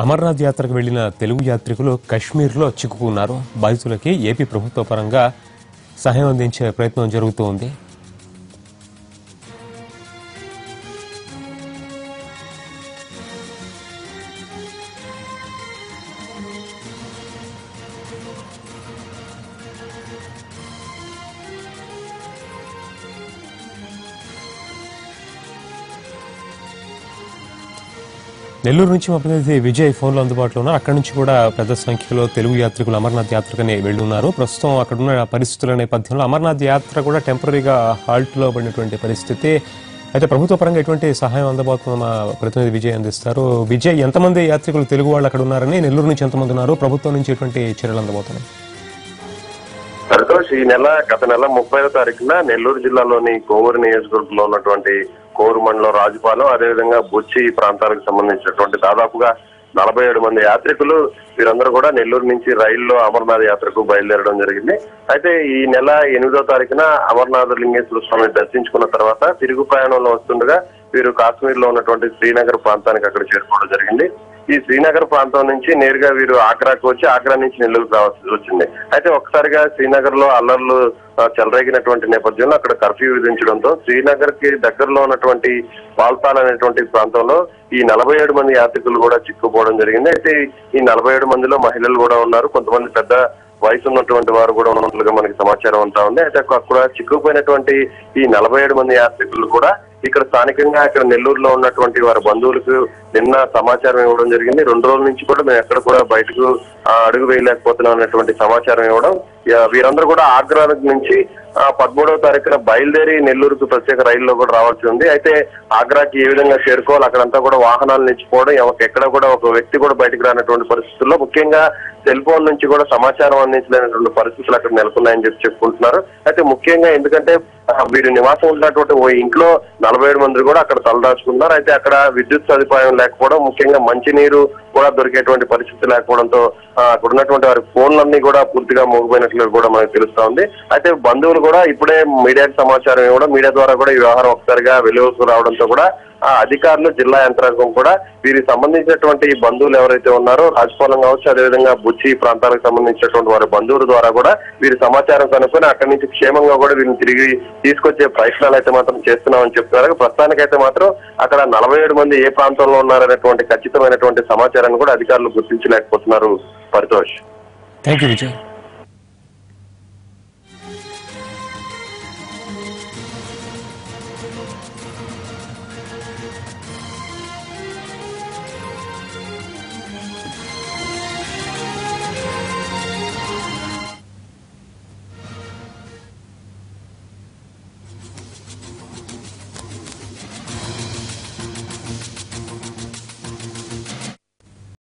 అమర్నాథ్ యాత్రకు వెళ్లిన తెలుగు యాత్రికులు కశ్మీర్లో చిక్కుకున్నారు బాధితులకి ఏపీ ప్రభుత్వ పరంగా సహాయం అందించే ప్రయత్నం జరుగుతోంది నెల్లూరు నుంచి మా ప్రతినిధి విజయ్ ఫోన్లో అందుబాటులో ఉన్నారు అక్కడి నుంచి కూడా పెద్ద సంఖ్యలో తెలుగు యాత్రికులు అమర్నాథ్ యాత్రకని వెళ్ళున్నారు ప్రస్తుతం అక్కడ ఉన్న పరిస్థితుల నేపథ్యంలో అమర్నాథ్ యాత్ర కూడా టెంపరీగా హాల్ట్లో పడినటువంటి పరిస్థితి అయితే ప్రభుత్వ పరంగా ఎటువంటి సహాయం అందబోతుందో మా ప్రతినిధి విజయ్ అందిస్తారు విజయ్ ఎంతమంది యాత్రికులు తెలుగు వాళ్ళు అక్కడ ఉన్నారని నెల్లూరు నుంచి ఎంతమంది ఉన్నారు ప్రభుత్వం నుంచి ఎటువంటి చర్యలు అందబోతున్నాయి సంతోష్ ఈ నెల గత నెల ముప్పై తారీఖున నెల్లూరు జిల్లాలోని కోవూరు నియోజకవర్గంలో ఉన్నటువంటి కోవూరు మండలం రాజుపాలెం అదేవిధంగా బొచ్చి ప్రాంతాలకు సంబంధించినటువంటి దాదాపుగా నలభై ఏడు మంది యాత్రికులు వీరందరూ కూడా నెల్లూరు నుంచి రైల్లో అమర్నాథ్ యాత్రకు బయలుదేరడం జరిగింది అయితే ఈ నెల ఎనిమిదో తారీఖున అమర్నాథ్ లింగేశ్వర స్వామిని దర్శించుకున్న తర్వాత తిరుగు ప్రయాణంలో వస్తుండగా వీరు కాశ్మీర్ లో ఉన్నటువంటి శ్రీనగర్ ప్రాంతానికి అక్కడ చేరుకోవడం జరిగింది ఈ శ్రీనగర్ ప్రాంతం నుంచి నేరుగా వీరు ఆగ్రాకు వచ్చి ఆగ్రా నుంచి నెల్లూరుకు రావాల్సి వచ్చింది అయితే ఒక్కసారిగా శ్రీనగర్ లో అల్లర్లు ఆ, చెలరేగినటువంటి నేపథ్యంలో అక్కడ కర్ఫ్యూ విధించడంతో శ్రీనగర్ కి దగ్గరలో ఉన్నటువంటి పాల్తాల్ అనేటువంటి ప్రాంతంలో ఈ నలభై ఏడు మంది యాత్రికులు కూడా చిక్కుపోవడం జరిగింది అయితే ఈ నలభై ఏడు మందిలో మహిళలు కూడా ఉన్నారు కొంతమంది పెద్ద వయసు ఉన్నటువంటి వారు కూడా ఉన్నట్లుగా మనకి సమాచారం అంతా ఉంది అయితే అక్కడ చిక్కుపోయినటువంటి ఈ నలభై ఏడు మంది యాత్రికులు కూడా ఇక్కడ స్థానికంగా ఇక్కడ నెల్లూరులో ఉన్నటువంటి వారి బంధువులకు నిన్న సమాచారం ఇవ్వడం జరిగింది రెండు రోజుల నుంచి కూడా మేము ఎక్కడ కూడా బయటకు ఆ, అడుగు వేయలేకపోతున్నాం అన్నటువంటి సమాచారం ఇవ్వడం ఇక వీరందరూ కూడా ఆగ్రా నుంచి ఆ, పదమూడవ తారీఖున బయలుదేరి నెల్లూరుకు ప్రత్యేక రైల్లో కూడా రావాల్సి ఉంది అయితే ఆగ్రాకి ఏ విధంగా చేరుకోవాలి అక్కడంతా కూడా వాహనాలు నిలిచిపోవడం ఎవ- ఎక్కడ కూడా ఒక వ్యక్తి కూడా బయటకు రానటువంటి పరిస్థితుల్లో ముఖ్యంగా సెల్ ఫోన్ నుంచి కూడా సమాచారం అందించలేనటువంటి పరిస్థితులు అక్కడ నెలకొన్నాయని చెప్పి చెప్పుకుంటున్నారు అయితే ముఖ్యంగా ఎందుకంటే ఆ, వీరు నివాసం ఉన్నటువంటి ఓ ఇంట్లో నలభై ఏడు మంది కూడా అక్కడ తలదాచుకున్నారు అయితే అక్కడ విద్యుత్ సదుపాయం లేకపోవడం ముఖ్యంగా మంచినీరు కూడా దొరికేటువంటి పరిస్థితి లేకపోవడంతో ఆ, అక్కడ ఉన్నటువంటి వారి ఫోన్లన్నీ కూడా పూర్తిగా మోగిపోయినట్లు కూడా మనకు తెలుస్తా ఉంది అయితే బంధువులు కూడా ఇప్పుడే మీడియాకి సమాచారం ఇవ్వడం మీడియా ద్వారా కూడా ఈ వ్యవహారం ఒకసారిగా వెలుగుకు రావడంతో కూడా ఆ అధికారులు జిల్లా యంత్రాంగం కూడా వీరికి సంబంధించినటువంటి బంధువులు ఎవరైతే ఉన్నారో రాజపాలెం కావచ్చు అదేవిధంగా బుచ్చి ప్రాంతాలకు సంబంధించినటువంటి వారి బంధువుల ద్వారా కూడా వీరి సమాచారం కనుక్కొని అక్కడి నుంచి క్షేమంగా కూడా వీరిని తిరిగి తీసుకొచ్చే ప్రయత్నాలు అయితే మాత్రం చేస్తున్నామని చెప్తున్నారు ప్రస్తుతానికైతే మాత్రం అక్కడ నలభై ఏడు మంది ఏ ప్రాంతంలో ఉన్నారనేటువంటి ఖచ్చితమైనటువంటి సమాచారాన్ని కూడా అధికారులు గుర్తించలేకపోతున్నారు పరితోష్ థ్యాంక్ యూ విజయ్